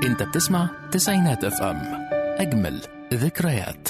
انت بتسمع تسعينات اف ام اجمل ذكريات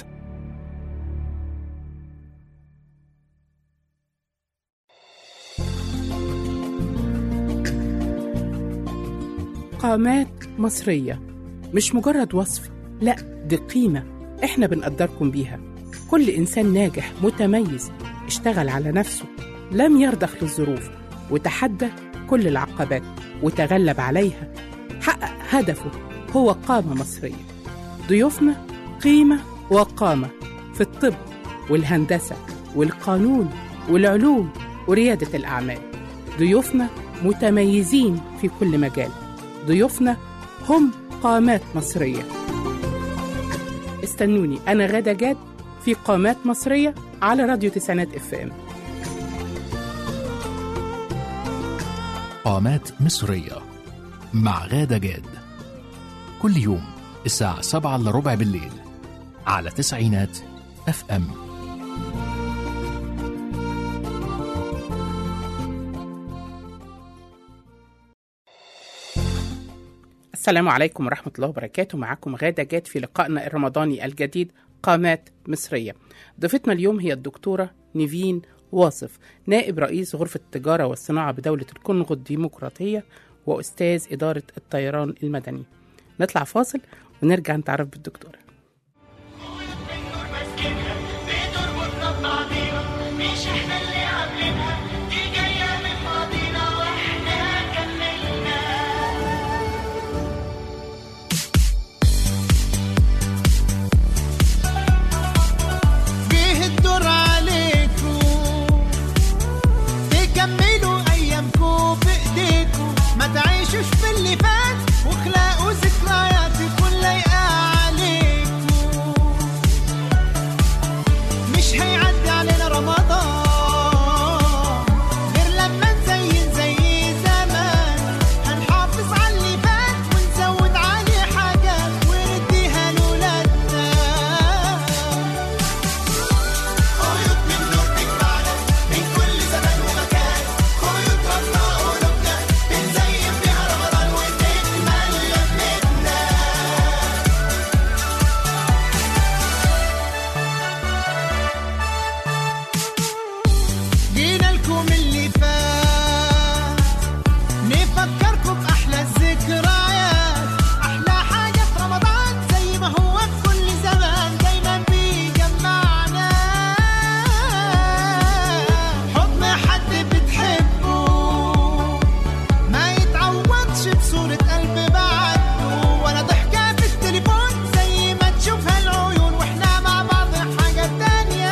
قامات مصرية مش مجرد وصف لا دي قيمة احنا بنقدركم بيها كل إنسان ناجح متميز اشتغل على نفسه لم يرضخ للظروف وتحدى كل العقبات وتغلب عليها حقق هدفه هو قامة مصرية ضيوفنا قيمة وقامة في الطب والهندسة والقانون والعلوم وريادة الأعمال ضيوفنا متميزين في كل مجال ضيوفنا هم قامات مصرية استنوني أنا غادة جاد في قامات مصرية على راديو تسعينات اف ام قامات مصرية مع غادة جاد كل يوم الساعة سبعة إلا ربع بالليل على تسعينات اف ام السلام عليكم ورحمة الله وبركاته معكم غادة جاد في لقائنا الرمضاني الجديد قامات مصرية ضيفتنا اليوم هي الدكتورة نيفين واصف نائب رئيس غرفة التجارة والصناعة بدولة الكونغو الديمقراطية وأستاذ إدارة الطيران المدني نطلع فاصل ونرجع نتعرف بالدكتورة النور ماسكينها بتربطنا ببعضينا مش احنا اللي عاملينها دي جاية من ماضينا واحنا كملنا جه الدور عليكم تكملوا ايامكم بايديكم ما تعيشوش في اللي فات واخلقوا ذكريات تكون لايقه عليكم مش هيعدي علينا رمضان غير لما نزين زي زمان هنحافظ على اللي فات ونزود عليه حاجات ونديها لولادنا خيوط من نور تجمعنا من كل زمان ومكان خيوط ربنا قلوبنا بنزين بيها رمضان وتكمل لمتنا جينا لكم اللي فات نفكركم بأحلى الذكريات أحلى حاجة في رمضان زي ما هو في كل زمان دايما بيجمعنا حضن حد بتحبه ما يتعوضش بصورة قلب بعده ولا ضحكة في التليفون زي ما تشوفها العيون واحنا مع بعض حاجة تانية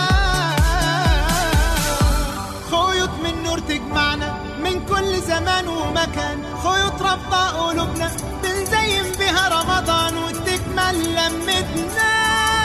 خيوط من نور تجمعنا من كل زمان ومكان خيوط ربطة قلوبنا بنزين بها رمضان وتكمل لمتنا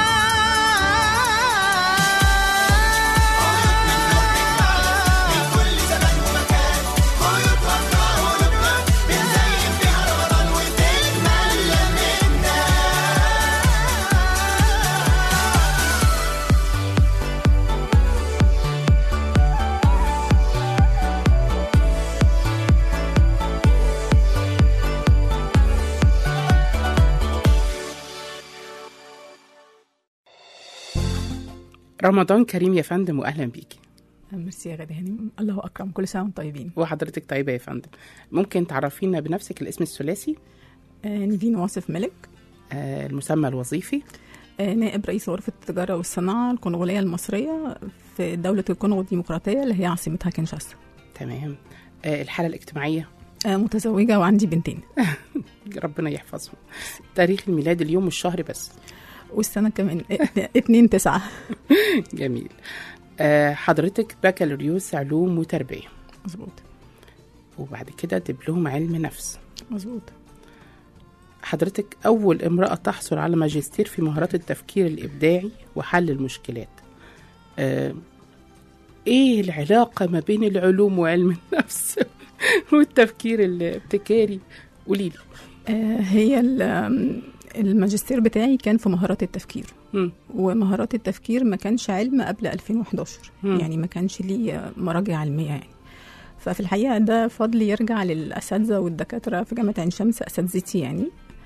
رمضان كريم يا فندم وأهلا بيكي ميرسي يا غادة هانم الله اكرم كل سنه وانتم طيبين وحضرتك طيبة يا فندم ممكن تعرفينا بنفسك الاسم الثلاثي آه نيفين واصف ملك آه المسمى الوظيفي آه نائب رئيس غرفه التجاره والصناعه الكونغوليه المصريه في دوله الكونغو الديمقراطيه اللي هي عاصمتها كينشاسا تمام آه الحالة الاجتماعية آه متزوجه وعندي بنتين ربنا يحفظهم تاريخ الميلاد اليوم والشهر بس والسنه كمان آه، اتنين تسعة جميل آه حضرتك بكالوريوس علوم وتربية مظبوط وبعد كده دبلوم علم نفس مظبوط حضرتك أول امرأة تحصل على ماجستير في مهارات التفكير الإبداعي وحل المشكلات آه إيه العلاقة ما بين العلوم وعلم النفس والتفكير الابتكاري قوليلي آه هي ال- آم، الماجستير بتاعي كان في مهارات التفكير مم. ومهارات التفكير ما كانش علم قبل 2011 مم. يعني ما كانش ليه مراجع علميه يعني ففي الحقيقه ده فضل يرجع للاساتذه والدكاتره في جامعه عين شمس اساتذتي يعني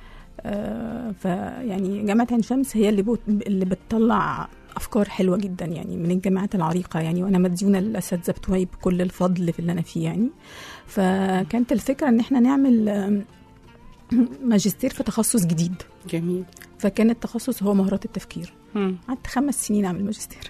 آه، فيعني جامعه عين شمس هي اللي بوت اللي بتطلع افكار حلوه جدا يعني من الجامعات العريقه يعني وانا مديونه للاساتذه بتوعي بكل الفضل في اللي انا فيه يعني فكانت الفكره ان احنا نعمل آم، ماجستير في تخصص جديد جميل فكان التخصص هو مهارات التفكير مم. قعدت خمس سنين اعمل ماجستير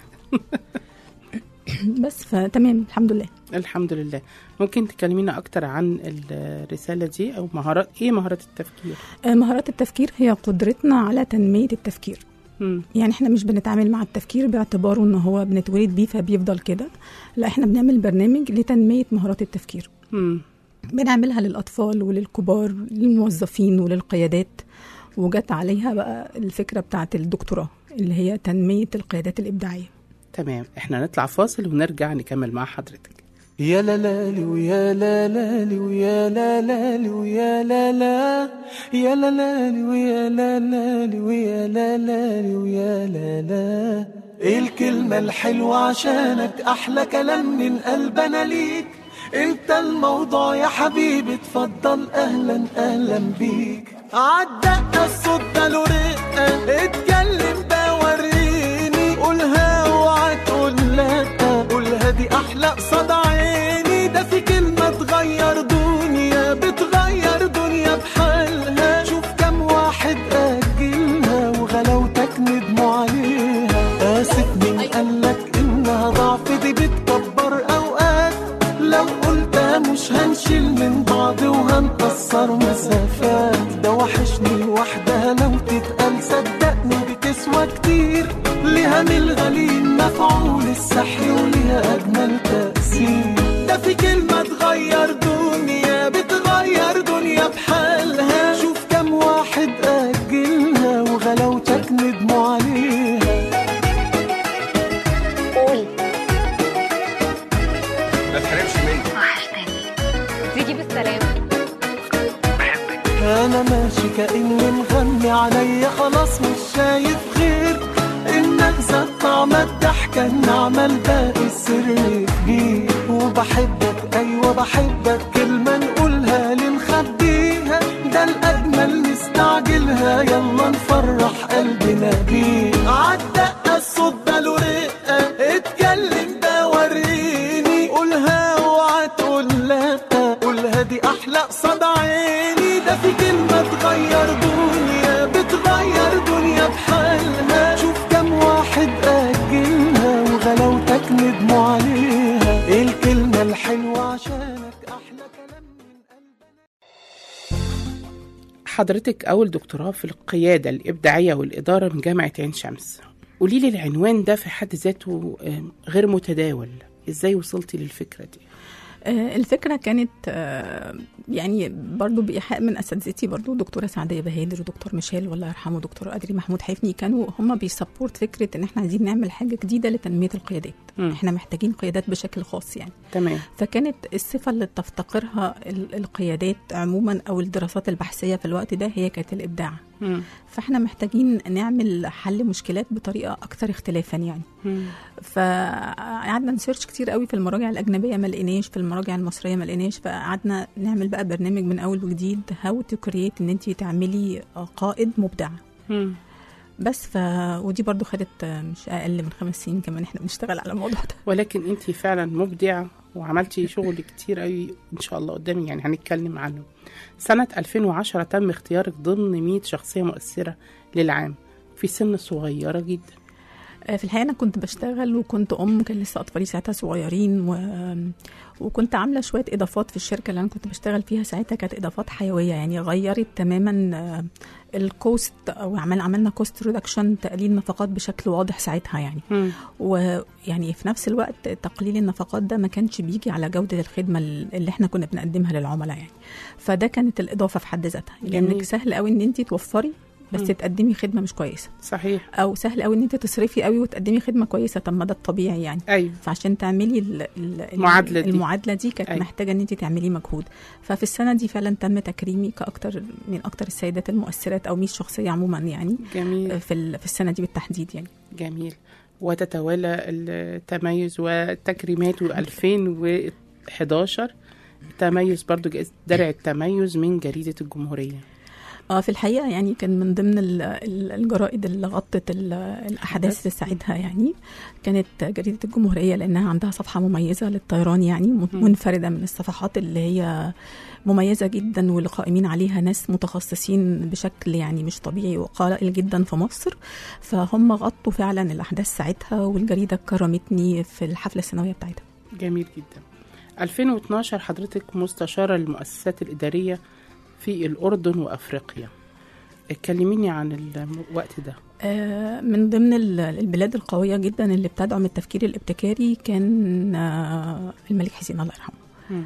بس فتمام الحمد لله الحمد لله ممكن تكلمينا اكتر عن الرساله دي او مهارات ايه مهارات التفكير آه، مهارات التفكير هي قدرتنا على تنميه التفكير مم. يعني احنا مش بنتعامل مع التفكير باعتباره ان هو بنتولد بيه فبيفضل كده لا احنا بنعمل برنامج لتنميه مهارات التفكير مم. بنعملها للاطفال وللكبار للموظفين وللقيادات وجت عليها بقى الفكره بتاعت الدكتوراه اللي هي تنميه القيادات الابداعيه تمام احنا نطلع فاصل ونرجع نكمل مع حضرتك يا لا لالي ويا لا لالي ويا لا لالي ويا لا لا يا لا لالي ويا لا لالي ويا لا لالي ويا لا لا ايه الكلمة الحلوة عشانك احلى كلام من قلبنا ليك انت الموضوع يا حبيبي اتفضل اهلا اهلا بيك عالدقة الصوت ده له رقة اتكلم بقى وريني قولها اوعى تقول لا قولها دي احلى قصاد عيني ده في كلمة تغير دنيا بتغير دنيا بحالها شوف كم واحد أجلها وغلاوتك ندموا عليها آسف مين قالك إنها ضعف دي بتكبر أوقات لو قلتها مش هنشيل من بعض وهنكسر مسافات ده وحشني لوحدها لو تتقال صدقني بتسوى كتير ليها من الغليل مفعول السحر وليها أجمل تأثير ده في كلمة تغير دنيا بتغير دنيا بحالها شوف كم واحد أجلها وغلاوتك ندموا عليها ما تحرمش مني وحشتني تيجي بالسلامة انا ماشي كاني مغمي عليا خلاص مش شايف غير انك زاد طعم الضحكه النعمه الباقي السر كبير وبحبك ايوه بحبك كلمه نقولها لنخبيها ده الاجمل نستعجلها يلا نفرح قلبنا بيه عالدقه الصوت ده له رقه اتكلم ده وريني قولها اوعى تقول لا قولها دي احلى قصاد عيني ده في كلمه تغير دنيا بتغير دنيا بحالها شوف كم واحد اجلها وغلاوتك ندموا عليها ايه الكلمه الحلوه عشانك احلى كلام من قلبي حضرتك اول دكتوراه في القياده الابداعيه والاداره من جامعه عين شمس قولي لي العنوان ده في حد ذاته آه، غير متداول ازاي وصلتي للفكره دي آه، الفكره كانت آه، يعني برضو بايحاء من اساتذتي برضو دكتوره سعديه بهادر ودكتور ميشيل الله يرحمه دكتور ادري محمود حفني كانوا هم بيسبورت فكره ان احنا عايزين نعمل حاجه جديده لتنميه القيادات مم. احنا محتاجين قيادات بشكل خاص يعني تمام فكانت الصفة اللي تفتقرها ال- القيادات عموما أو الدراسات البحثية في الوقت ده هي كانت الإبداع مم. فاحنا محتاجين نعمل حل مشكلات بطريقة أكثر اختلافا يعني مم. فقعدنا نسيرش كتير قوي في المراجع الأجنبية ما لقيناش في المراجع المصرية ما لقيناش فقعدنا نعمل بقى برنامج من أول وجديد هاو تو كرييت إن أنت تعملي قائد مبدع مم. بس ف ودي برضو خدت مش أقل من خمس سنين كمان احنا بنشتغل على الموضوع ده ولكن انت فعلا مبدعه وعملتي شغل كتير قوي ان شاء الله قدامي يعني هنتكلم عنه سنه 2010 تم اختيارك ضمن 100 شخصيه مؤثره للعام في سن صغيره جدا آه، في الحقيقه انا كنت بشتغل وكنت ام كان لسه اطفالي ساعتها صغيرين و... وكنت عامله شويه اضافات في الشركه اللي انا كنت بشتغل فيها ساعتها كانت اضافات حيويه يعني غيرت تماما آه، الكوست او عمل عملنا كوست ريدكشن تقليل نفقات بشكل واضح ساعتها يعني مم. ويعني في نفس الوقت تقليل النفقات ده ما كانش بيجي على جوده الخدمه اللي احنا كنا بنقدمها للعملاء يعني فده كانت الاضافه في حد ذاتها جميل. لانك سهل قوي ان انت توفري بس مم. تقدمي خدمه مش كويسه صحيح او سهل قوي ان انت تصرفي قوي وتقدمي خدمه كويسه طب ما ده الطبيعي يعني ايوه فعشان تعملي ال- ال- المعادلة دي. المعادله دي كانت أيوة. محتاجه ان انت تعملي مجهود ففي السنه دي فعلا تم تكريمي كاكتر من اكتر السيدات المؤثرات او 100 شخصيه عموما يعني جميل في ال- في السنه دي بالتحديد يعني جميل وتتوالى التميز والتكريمات 2011 تميز برضو جائزة درع التميز من جريدة الجمهورية اه في الحقيقه يعني كان من ضمن ال- ال- الجرائد اللي غطت ال- الاحداث في ساعتها يعني كانت جريده الجمهوريه لانها عندها صفحه مميزه للطيران يعني م- منفرده من الصفحات اللي هي مميزه جدا واللي قائمين عليها ناس متخصصين بشكل يعني مش طبيعي وقليل جدا في مصر فهم غطوا فعلا الاحداث ساعتها والجريده كرمتني في الحفله السنويه بتاعتها جميل جدا 2012 حضرتك مستشارة للمؤسسات الإدارية في الأردن وأفريقيا كلميني عن الوقت ده آه، من ضمن ال- البلاد القوية جدا اللي بتدعم التفكير الابتكاري كان آه، الملك حسين الله يرحمه مم.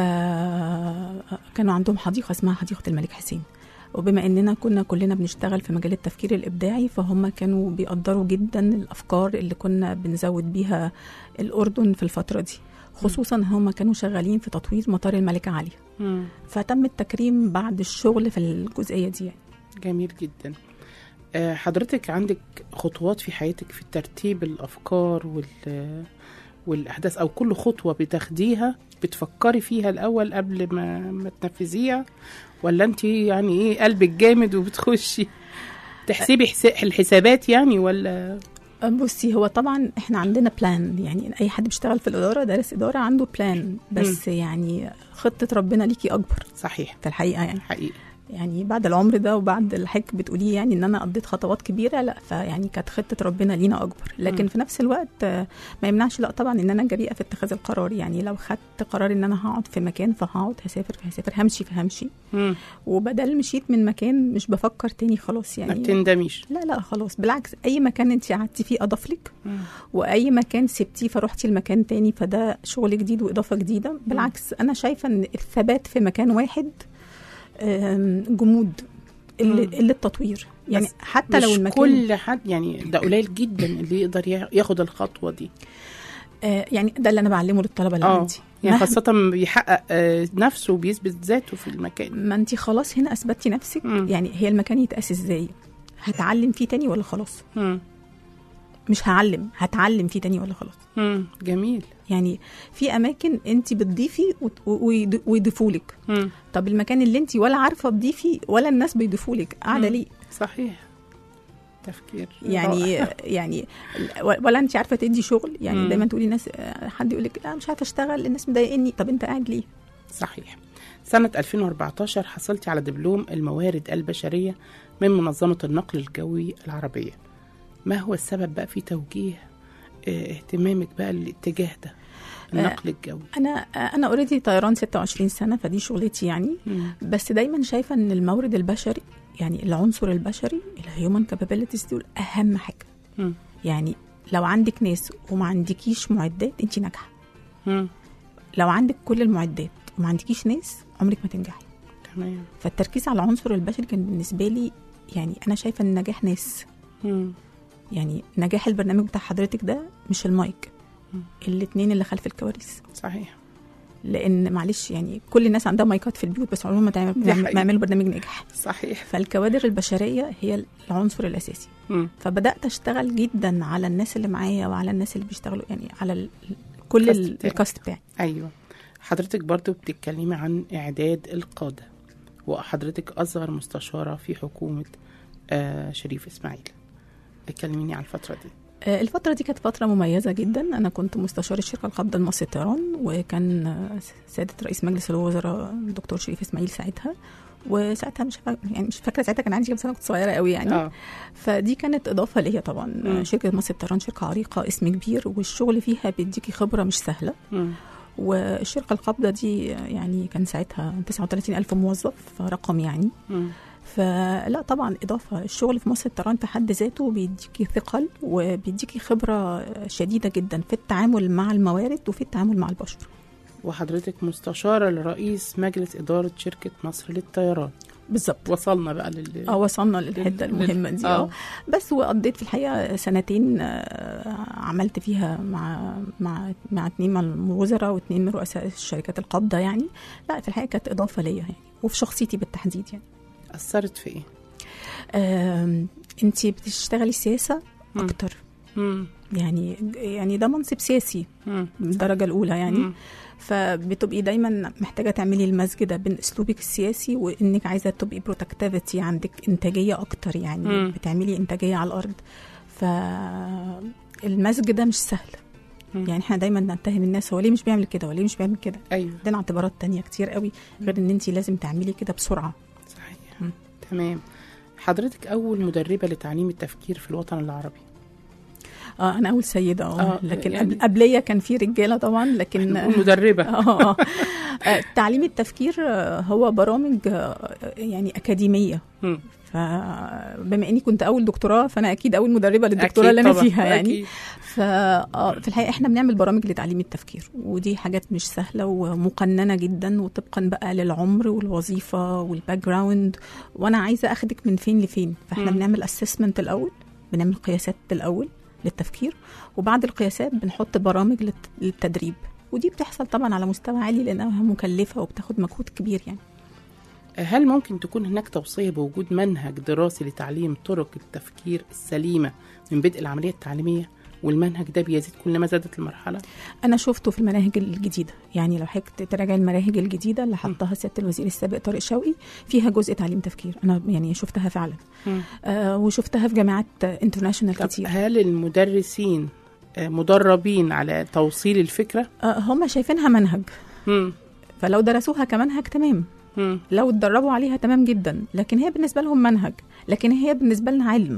فكانوا عندهم حديقة اسمها حديقة الملك حسين وبما اننا كنا كلنا بنشتغل في مجال التفكير الابداعي فهم كانوا بيقدروا جدا الافكار اللي كنا بنزود بيها الاردن في الفتره دي خصوصا هم كانوا شغالين في تطوير مطار الملكه عليا مم. فتم التكريم بعد الشغل في الجزئيه دي يعني. جميل جدا آه، حضرتك عندك خطوات في حياتك في ترتيب الأفكار وال والأحداث أو كل خطوة بتاخديها بتفكري فيها الأول قبل ما, ما تنفذيها ولا أنت يعني إيه قلبك جامد وبتخشي تحسبي حسا- الحسابات يعني ولا بصي هو طبعا احنا عندنا بلان يعني اي حد بيشتغل في الاداره دارس اداره عنده بلان بس يعني خطه ربنا ليكي اكبر صحيح في الحقيقه يعني حقيقي يعني بعد العمر ده وبعد الحك بتقوليه يعني ان انا قضيت خطوات كبيره لا فيعني كانت خطه ربنا لينا اكبر لكن مم. في نفس الوقت آه، ما يمنعش لا طبعا ان انا جريئه في اتخاذ القرار يعني لو خدت قرار ان انا هقعد في مكان فهقعد هسافر فهسافر همشي فهمشي مم. وبدل مشيت من مكان مش بفكر تاني خلاص ما يعني بتندميش لا لا خلاص بالعكس اي مكان انت قعدتي فيه اضاف لك مم. واي مكان سبتيه فروحتي لمكان تاني فده شغل جديد واضافه جديده بالعكس انا شايفه ان الثبات في مكان واحد آم، جمود مم. اللي اللي التطوير يعني بس حتى لو مش المكان كل حد يعني ده قليل جدا اللي يقدر يا- ياخد الخطوة دي آه يعني ده اللي انا بعلمه للطلبه اللي اه عندي يعني مهما- خاصة بيحقق آه، نفسه وبيثبت ذاته في المكان ما انت خلاص هنا اثبتي نفسك مم. يعني هي المكان يتقاس ازاي هتعلم فيه تاني ولا خلاص مم. مش هعلم هتعلم فيه تاني ولا خلاص مم. جميل يعني في اماكن انت بتضيفي وت- ويض- ويضيفولك مم. طب المكان اللي انت ولا عارفه تضيفي ولا الناس بيضيفولك قاعده مم. ليه صحيح تفكير يعني رائع. يعني ولا انت عارفه تدي شغل يعني مم. دايما تقولي ناس حد يقول لك لا مش عارفه اشتغل الناس مضايقني طب انت قاعد ليه صحيح سنة 2014 حصلتي على دبلوم الموارد البشرية من منظمة النقل الجوي العربية ما هو السبب بقى في توجيه آه، اهتمامك بقى للاتجاه ده النقل الجوي انا انا اوريدي طيران 26 سنه فدي شغلتي يعني مم. بس دايما شايفه ان المورد البشري يعني العنصر البشري الهيومن كابابيلتيز دول اهم حاجه مم. يعني لو عندك ناس وما عندكيش معدات انت ناجحه مم. لو عندك كل المعدات وما عندكيش ناس عمرك ما تنجحي تمام فالتركيز على العنصر البشري كان بالنسبه لي يعني انا شايفه ان النجاح ناس مم. يعني نجاح البرنامج بتاع حضرتك ده مش المايك مم. الاتنين اللي خلف الكواليس صحيح لان معلش يعني كل الناس عندها مايكات في البيوت بس عمرهم ما تعمل- دي حقيقة. ما يعملوا برنامج ناجح صحيح فالكوادر البشريه هي العنصر الاساسي مم. فبدات اشتغل جدا على الناس اللي معايا وعلى الناس اللي بيشتغلوا يعني على ال- كل الكاست ال- بتاعك. الكاست بتاعي ايوه حضرتك برضو بتتكلمي عن اعداد القاده وحضرتك اصغر مستشاره في حكومه آه شريف اسماعيل كلميني عن الفتره دي آه، الفترة دي كانت فترة مميزة جدا أنا كنت مستشار الشركة القابضة المصري للطيران وكان آه، سيادة رئيس مجلس الوزراء الدكتور شريف إسماعيل ساعتها وساعتها مش فاكرة يعني مش فاكرة ساعتها كان عندي كام سنة كنت صغيرة قوي يعني اه فدي كانت إضافة ليا طبعا مم. آه، شركة مصر للطيران شركة عريقة اسم كبير والشغل فيها بيديكي خبرة مش سهلة مم. والشركة القابضة دي آه، يعني كان ساعتها 39 ألف موظف رقم يعني مم. فلا طبعا إضافة الشغل في مصر الطيران في حد ذاته بيديكي ثقل وبيديكي خبرة شديدة جدا في التعامل مع الموارد وفي التعامل مع البشر وحضرتك مستشاره لرئيس مجلس اداره شركه مصر للطيران بالظبط وصلنا بقى لل اه وصلنا للحته لل- المهمه دي آه. اه بس وقضيت في الحقيقه سنتين آه، عملت فيها مع مع مع اتنين من الوزراء واتنين من رؤساء الشركات القابضه يعني لا في الحقيقه كانت اضافه ليا يعني وفي شخصيتي بالتحديد يعني اثرت في ايه انت بتشتغلي سياسه مم. اكتر مم. يعني يعني ده منصب سياسي مم. بالدرجه الاولى يعني مم. فبتبقي دايما محتاجه تعملي المزج ده بين اسلوبك السياسي وانك عايزه تبقي بروتكتيفيتي عندك انتاجيه اكتر يعني مم. بتعملي انتاجيه على الارض فالمزج ده مش سهل مم. يعني احنا دايما نتهم الناس هو ليه مش بيعمل كده هو ليه مش بيعمل كده ايوه عندنا اعتبارات تانية كتير قوي غير ان انت لازم تعملي كده بسرعه صحيح مم. تمام حضرتك اول مدربه لتعليم التفكير في الوطن العربي اه انا اول سيده اه آه، لكن يعني- يعني قبليه كان في رجاله طبعا لكن نقول مدربه اه آه. آه، تعليم التفكير آه، هو برامج آه، يعني اكاديميه مم. فبما اني كنت اول دكتوراه فانا اكيد اول مدربه للدكتوراه اللي أكيد انا طبعاً، فيها يعني أكيد. ف آه، في الحقيقه احنا بنعمل برامج لتعليم التفكير ودي حاجات مش سهله ومقننه جدا وطبقا بقى للعمر والوظيفه والباك جراوند وانا عايزه اخدك من فين لفين فاحنا مم. بنعمل اسسمنت الاول بنعمل قياسات الاول للتفكير وبعد القياسات بنحط برامج للت- للتدريب ودي بتحصل طبعا على مستوى عالي لانها مكلفه وبتاخد مجهود كبير يعني هل ممكن تكون هناك توصية بوجود منهج دراسي لتعليم طرق التفكير السليمة من بدء العملية التعليمية والمنهج ده بيزيد كلما زادت المرحلة انا شفته في المناهج الجديده يعني لو حضرتك تراجع المناهج الجديده اللي حطها سياده الوزير السابق طارق شوقي فيها جزء تعليم تفكير انا يعني شفتها فعلا مم. آه وشفتها في جامعات انترناشونال طب كتير هل المدرسين آه، مدربين على توصيل الفكرة؟ آه هم شايفينها منهج مم. فلو درسوها كمنهج تمام مم. لو اتدربوا عليها تمام جدا لكن هي بالنسبه لهم منهج لكن هي بالنسبه لنا علم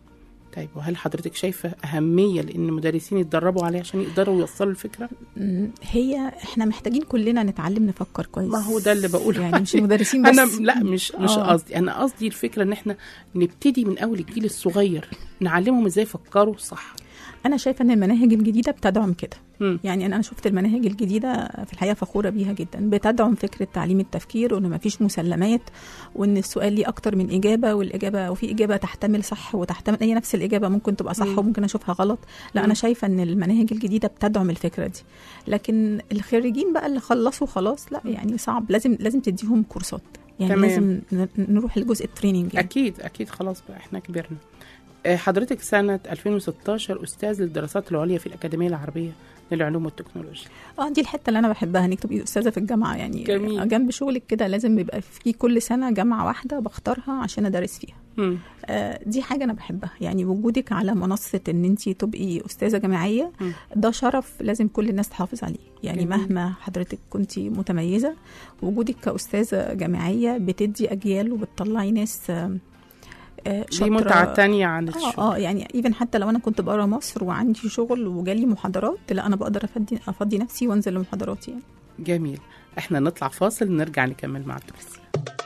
طيب وهل حضرتك شايفة أهمية لأن المدرسين يتدربوا عليه عشان يقدروا يوصلوا الفكرة؟ مم، هي احنا محتاجين كلنا نتعلم نفكر كويس ما هو ده اللي بقوله يعني مش المدرسين بس أنا لا مش مش آه. قصدي أنا قصدي الفكرة إن إحنا نبتدي من أول الجيل الصغير نعلمهم إزاي يفكروا صح انا شايفه ان المناهج الجديده بتدعم كده مم. يعني انا شفت المناهج الجديده في الحقيقه فخوره بيها جدا بتدعم فكره تعليم التفكير وان مفيش مسلمات وان السؤال ليه اكتر من اجابه والاجابه وفي اجابه تحتمل صح وتحتمل هي نفس الاجابه ممكن تبقى صح مم. وممكن اشوفها غلط لا مم. انا شايفه ان المناهج الجديده بتدعم الفكره دي لكن الخريجين بقى اللي خلصوا خلاص لا يعني صعب لازم لازم تديهم كورسات يعني تمام. لازم ن- نروح لجزء التريننج يعني. أكيد أكيد خلاص بقى إحنا كبرنا آه، حضرتك سنة 2016 أستاذ للدراسات العليا في الأكاديمية العربية للعلوم والتكنولوجيا اه دي الحته اللي انا بحبها انك تبقي استاذه في الجامعه يعني جميل. جنب شغلك كده لازم يبقى في كل سنه جامعه واحده بختارها عشان ادرس فيها مم. آه، دي حاجه انا بحبها يعني وجودك على منصه ان انت تبقي استاذه جامعيه مم. ده شرف لازم كل الناس تحافظ عليه يعني جميل. مهما حضرتك كنت متميزه وجودك كاستاذه جامعيه بتدي اجيال وبتطلعي ناس آه، آه، دي شاطرة. متعة تانية عن اه الشغل اه يعني ايفن حتى لو انا كنت بره مصر وعندي شغل وجالي محاضرات لا انا بقدر افضي افضي نفسي وانزل لمحاضراتي يعني جميل احنا نطلع فاصل ونرجع نكمل مع الدروس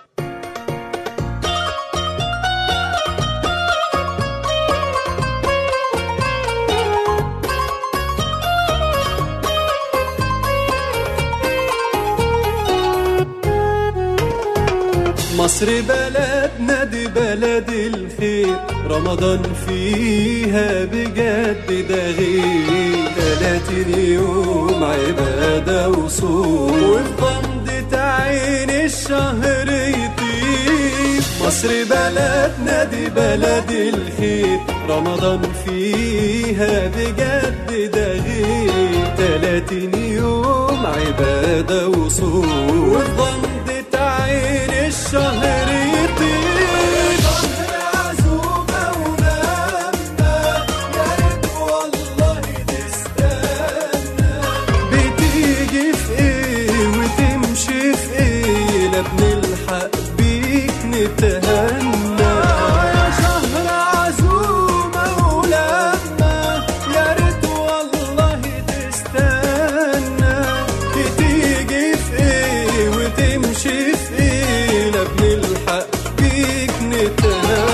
مصر بلدنا دي بلد الخير رمضان فيها بجد ده غير تلاتين يوم عبادة وصوم وفي غمضة عين الشهر يطير مصر بلدنا دي بلد الخير رمضان فيها بجد ده غير تلاتين يوم عبادة وصوم وفي غمضة عين الشهر يطير شهر عزومة ولمة يا ريت والله تستنى بتيجي في ايه وتمشي في ايه لا بنلحق بيك نتهنى يا شهر عزومة ولمة يا ريت والله تستنى بتيجي في ايه وتمشي في ايه لا بنلحق بيك نتهنى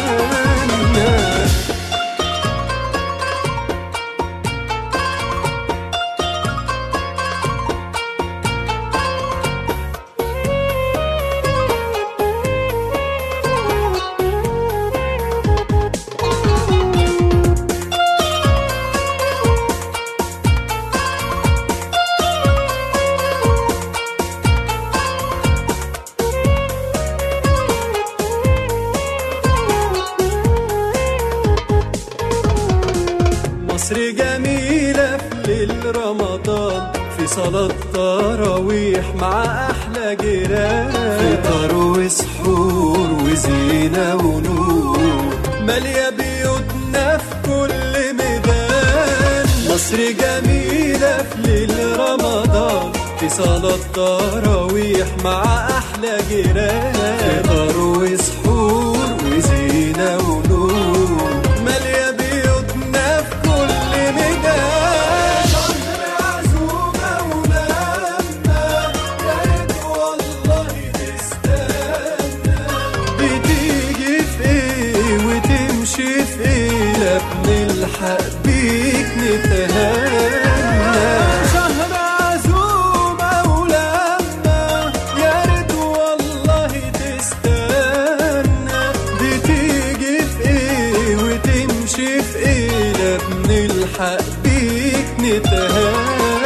صلاة تراويح مع أحلى جيران فطار وسحور وزينة ونور مالية بيوتنا في كل ميدان مصر جميلة في ليل رمضان في صلاة تراويح مع أحلى جيران فطار وسحور وزينة ونور مالية بيوتنا في كل ميدان شهر عزومة ولمة يا ريت والله تستنى بتيجي في ايه وتمشي في ايه لا بنلحق بيك نتهنى شهر عزومة ولمة يا ريت والله تستنى بتيجي في ايه وتمشي في ايه لا بنلحق بيك نتهنى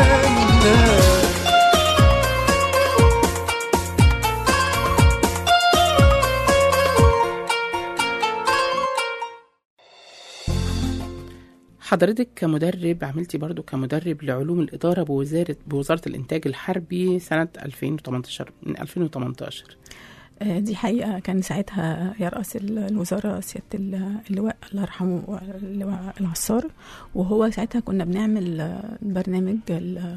حضرتك كمدرب عملتي برضو كمدرب لعلوم الإدارة بوزارة بوزارة الإنتاج الحربي سنة 2018 من 2018 آه، دي حقيقة كان ساعتها يرأس ال- الوزارة سيادة ال- اللواء الله يرحمه اللواء العصار وهو ساعتها كنا بنعمل آه، برنامج ال-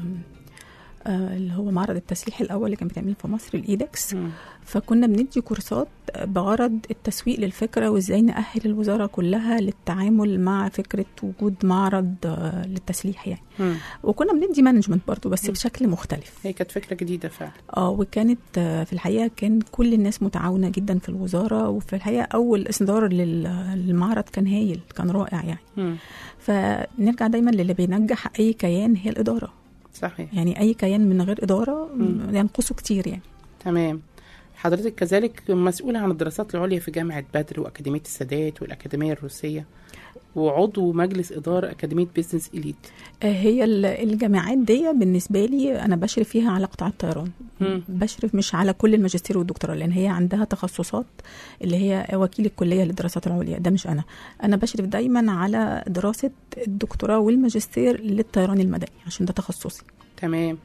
آه، اللي هو معرض التسليح الأول اللي كان بيتعمل في مصر الإيدكس فكنا بندي كورسات بغرض التسويق للفكرة وإزاي نأهل الوزارة كلها للتعامل مع فكرة وجود معرض آه، للتسليح يعني مم. وكنا بندي مانجمنت برضو بس بشكل مختلف هي كانت فكرة جديدة فعلا اه وكانت آه، في الحقيقه كان كل الناس متعاونه جدا في الوزاره وفي الحقيقه اول اصدار لل- للمعرض كان هايل كان رائع يعني مم. فنرجع دايما للي بينجح اي كيان هي الاداره صحيح يعني اي كيان من غير اداره مم. ينقصه كتير يعني تمام حضرتك كذلك مسؤولة عن الدراسات العليا في جامعة بدر وأكاديمية السادات والأكاديمية الروسية وعضو مجلس إدارة أكاديمية بيزنس إليت آه، هي ال- الجامعات دي بالنسبه لي انا بشرف فيها على قطاع الطيران مم. بشرف مش على كل الماجستير والدكتوراه لان هي عندها تخصصات اللي هي وكيل الكليه للدراسات العليا ده مش انا انا بشرف دايما على دراسه الدكتوراه والماجستير للطيران المدني عشان ده تخصصي تمام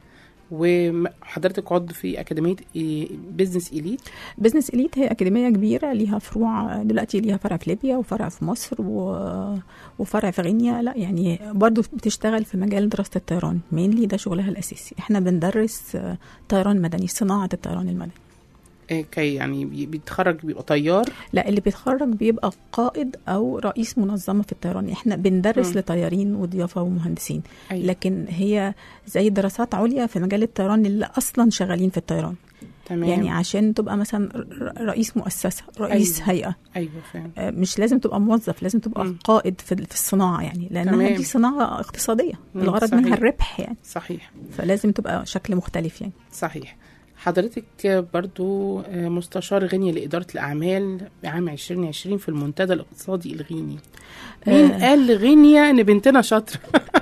وحضرتك عضو في أكاديمية إيه- بيزنس إليت بزنس إليت هي أكاديمية كبيرة ليها فروع دلوقتي ليها فرع في ليبيا وفرع في مصر و... وفرع في غينيا لا يعني برضو بتشتغل في مجال دراسة الطيران مينلي ده شغلها الأساسي احنا بندرس آه، طيران مدني صناعة الطيران المدني إيه كي يعني بي- بيتخرج بيبقى طيار لا اللي بيتخرج بيبقى قائد او رئيس منظمه في الطيران احنا بندرس مم. لطيارين وضيافه ومهندسين أيوة. لكن هي زي دراسات عليا في مجال الطيران اللي اصلا شغالين في الطيران تمام يعني عشان تبقى مثلا ر- رئيس مؤسسه رئيس أيوة. هيئه أيوة فعلا آه، مش لازم تبقى موظف لازم تبقى مم. قائد في في الصناعه يعني لانها تمام. دي صناعه اقتصاديه مم، الغرض صحيح. منها الربح يعني صحيح فلازم تبقى شكل مختلف يعني صحيح حضرتك برضو مستشار غينيا لإدارة الأعمال عام 2020 في المنتدى الاقتصادي الغيني مين آه. قال لغينيا إن بنتنا شاطرة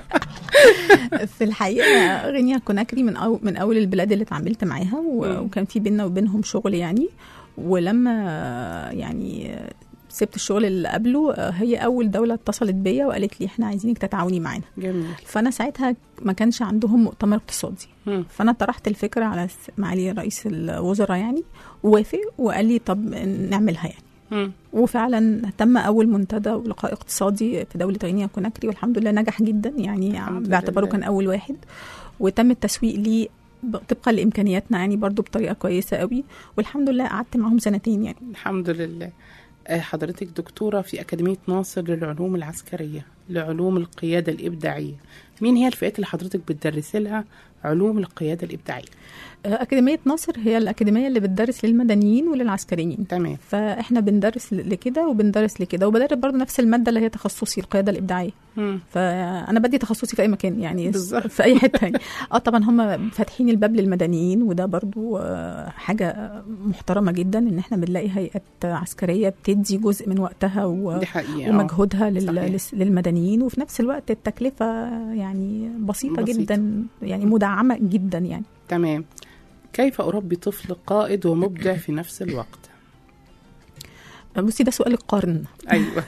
في الحقيقه غينيا كوناكري من أو من اول البلاد اللي اتعاملت معاها و- مم. وكان في بيننا وبينهم شغل يعني ولما يعني سبت الشغل اللي قبله هي اول دوله اتصلت بيا وقالت لي احنا عايزينك تتعاوني معانا جميل فانا ساعتها ما كانش عندهم مؤتمر اقتصادي مم. فانا طرحت الفكره على س- معالي رئيس الوزراء يعني ووافق وقال لي طب نعملها يعني مم. وفعلا تم اول منتدى ولقاء اقتصادي في دوله غينيا كوناكري والحمد لله نجح جدا يعني الحمد باعتباره لله. كان اول واحد وتم التسويق ليه ب- طبقا لامكانياتنا يعني برضو بطريقه كويسه قوي والحمد لله قعدت معاهم سنتين يعني الحمد لله آه، حضرتك دكتورة في أكاديمية ناصر للعلوم العسكرية لعلوم القيادة الإبداعية مين هي الفئات اللي حضرتك بتدرسي لها علوم القيادة الإبداعية آه، أكاديمية ناصر هي الأكاديمية اللي بتدرس للمدنيين وللعسكريين تمام فاحنا بندرس ل- لكده وبندرس لكده وبدرس برضو نفس الماده اللي هي تخصصي القياده الابداعيه مم. فانا بدي تخصصي في اي مكان يعني بالظبط. في اي حته يعني اه طبعا هم فاتحين الباب للمدنيين وده برضو آه، حاجه محترمه جدا ان احنا بنلاقي هيئه عسكريه بتدي جزء من وقتها و... دي حقيقة آه. ومجهودها لل... صحيح. لس- للمدنيين وفي نفس الوقت التكلفه يعني بسيطه, بسيطة. جدا يعني مدعمه جدا يعني تمام كيف أربي طفل قائد ومبدع في نفس الوقت بصي ده سؤال القرن أيوة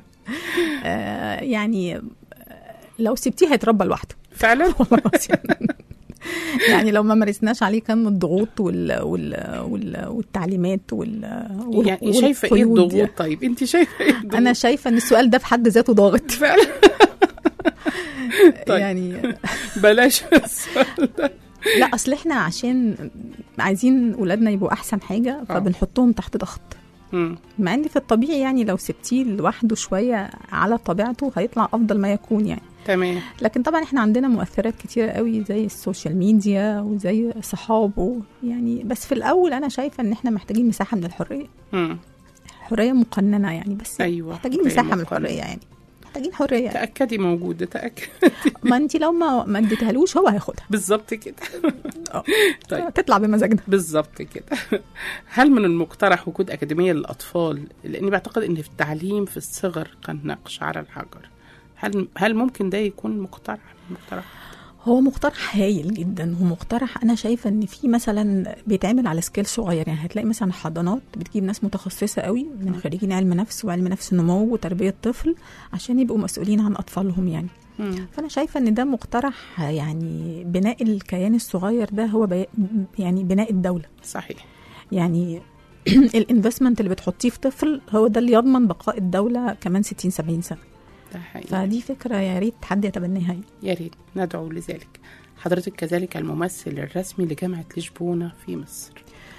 آه، يعني آه، لو سبتيه هيتربى لوحده فعلا والله العظيم. يعني لو ما مارسناش عليه كم الضغوط وال... وال... وال... والتعليمات وال... وال... يعني شايفه ايه والقيود الضغوط يعني. طيب انت شايفه ايه الضغوط انا شايفه ان السؤال ده في حد ذاته ضاغط فعلا طيب. يعني بلاش السؤال ده لا اصل احنا عشان عايزين ولادنا يبقوا احسن حاجه فبنحطهم تحت ضغط مم. مع ان في الطبيعي يعني لو سبتيه لوحده شويه على طبيعته هيطلع افضل ما يكون يعني تمام لكن طبعا احنا عندنا مؤثرات كتيرة قوي زي السوشيال ميديا وزي صحابه يعني بس في الاول انا شايفه ان احنا محتاجين مساحه من الحريه مم. حريه مقننه يعني بس أيوة، محتاجين حرية مساحه من مقننة. الحريه يعني محتاجين حريه تاكدي موجوده تاكد ما انت لو ما ما اديتهالوش هو هياخدها بالظبط كده اه. طيب تطلع بمزاجنا بالظبط كده هل من المقترح وجود أكاديمية للأطفال لأني بعتقد إن في التعليم في الصغر كالنقش على الحجر هل هل ممكن ده يكون مقترح مقترح هو مقترح هايل جدا ومقترح انا شايفه ان في مثلا بيتعمل على سكيل صغير يعني هتلاقي مثلا حضانات بتجيب ناس متخصصه قوي من خريجين علم نفس وعلم نفس نمو وتربيه طفل عشان يبقوا مسؤولين عن اطفالهم يعني مم. فانا شايفه ان ده مقترح يعني بناء الكيان الصغير ده هو بي يعني بناء الدوله صحيح يعني الانفستمنت اللي بتحطيه في طفل هو ده اللي يضمن بقاء الدوله كمان 60 70 سنه ده حقيقي فدي فكره يا ريت حد يتبناها يعني. يا ريت ندعو لذلك حضرتك كذلك الممثل الرسمي لجامعة لشبونة في مصر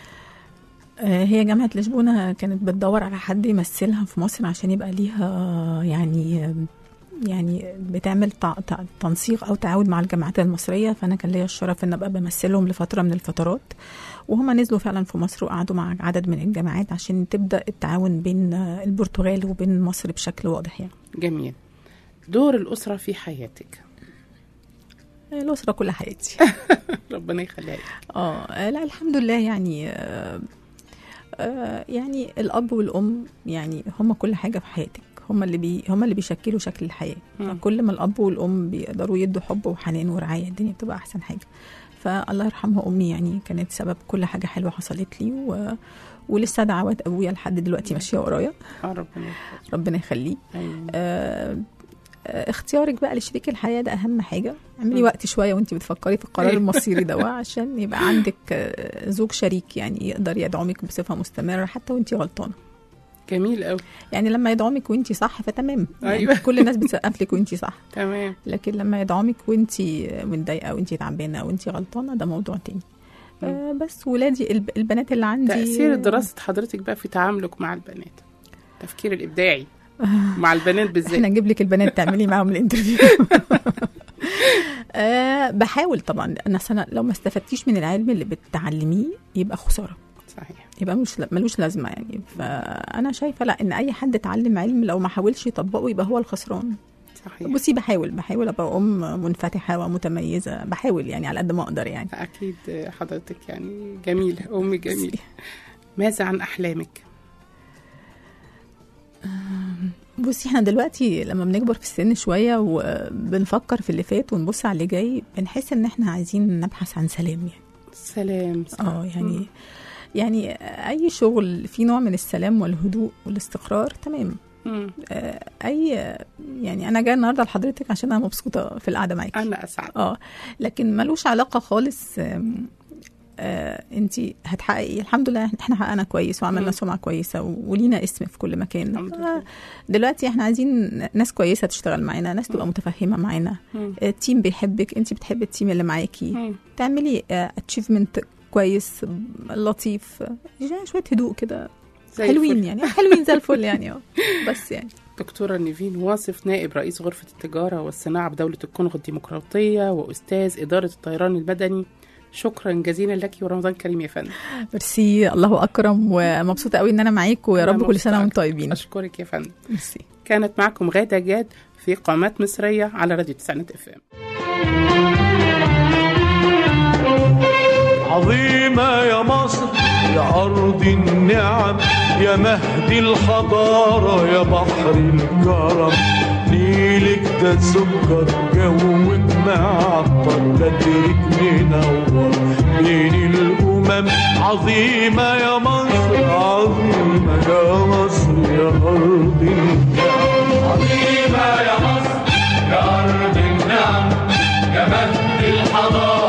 آه، هي جامعة لشبونة كانت بتدور على حد يمثلها في مصر عشان يبقى ليها يعني يعني بتعمل تع- تع- تنسيق او تعاون مع الجامعات المصريه فانا كان ليا الشرف ان ابقى بمثلهم لفتره من الفترات وهم نزلوا فعلا في مصر وقعدوا مع عدد من الجامعات عشان تبدا التعاون بين آه، البرتغال وبين مصر بشكل واضح يعني جميل دور الأسرة في حياتك الاسره كل حياتي ربنا يخليها لك. اه لا الحمد لله يعني آه آه يعني الاب والام يعني هم كل حاجه في حياتك هم اللي بي هم اللي بيشكلوا شكل الحياه مم. فكل ما الاب والام بيقدروا يدوا حب وحنان ورعايه الدنيا بتبقى احسن حاجه فالله يرحمها امي يعني كانت سبب كل حاجه حلوه حصلت لي و... ولسه دعوات ابويا لحد دلوقتي ماشيه ورايا اه ربنا يخليك. ربنا يخليه أيوة. آه، آه، اختيارك بقى لشريك الحياه ده اهم حاجه اعملي وقت شويه وانت بتفكري في القرار أيوة. المصيري ده عشان يبقى عندك آه، زوج شريك يعني يقدر يدعمك بصفه مستمره حتى وانت غلطانه جميل قوي يعني لما يدعمك وانت صح فتمام يعني أيوة. كل الناس بتسقف لك وانت صح تمام لكن لما يدعمك وانت متضايقه وانت تعبانه وانت غلطانه ده موضوع تاني آه بس ولادي الب- البنات اللي عندي تأثير دراسة حضرتك بقى في تعاملك مع البنات التفكير الإبداعي مع البنات بالذات احنا نجيب لك البنات تعملي معاهم الانترفيو أه بحاول طبعا انا سنة لو ما استفدتيش من العلم اللي بتعلميه يبقى خساره صحيح يبقى ملوش ملوش لازمه يعني فانا شايفه لا ان اي حد اتعلم علم لو ما حاولش يطبقه يبقى هو الخسران صحيح بصي بحاول بحاول ابقى ام منفتحه ومتميزه بحاول يعني على قد ما اقدر يعني أكيد حضرتك يعني جميلة أم جميلة ماذا عن أحلامك؟ بصي احنا دلوقتي لما بنكبر في السن شويه وبنفكر في اللي فات ونبص على اللي جاي بنحس ان احنا عايزين نبحث عن سلام يعني سلام صح. اه يعني يعني اي شغل فيه نوع من السلام والهدوء والاستقرار تمام مم. آه، اي يعني انا جايه النهارده لحضرتك عشان انا مبسوطه في القعده معاكي أنا أسعد اه لكن ملوش علاقه خالص آم، آه انت هتحققي الحمد لله احنا حققنا كويس وعملنا مم. سمعه كويسه و- ولينا اسم في كل مكان الحمد آه، لله. دلوقتي احنا عايزين ناس كويسه تشتغل معانا ناس تبقى متفهمه معانا مم. آه، تيم بيحبك انت بتحبي التيم اللي معاكي مم. تعملي اتشيفمنت كويس لطيف يعني شويه هدوء كده زي حلوين الفل. يعني حلوين زي الفل يعني اه بس يعني دكتورة نيفين واصف نائب رئيس غرفة التجارة والصناعة بدولة الكونغو الديمقراطية وأستاذ إدارة الطيران المدني شكرا جزيلا لك ورمضان كريم يا فندم ميرسي الله اكرم ومبسوطه قوي ان انا معاك ويا أنا رب كل مبسوطة سنه وانتم أكتر. طيبين أشكرك يا فندم ميرسي كانت معكم غادة جاد في قامات مصرية على راديو تسعينات اف ام عظيمة يا مصر يا أرض النعم يا مهد الحضارة يا بحر الكرم نيلك ده سكر جوك معطر بدرك منور بين الأمم عظيمة يا مصر عظيمة يا مصر يا أرض النعم عظيمة يا مصر يا أرض النعم يا مهد الحضارة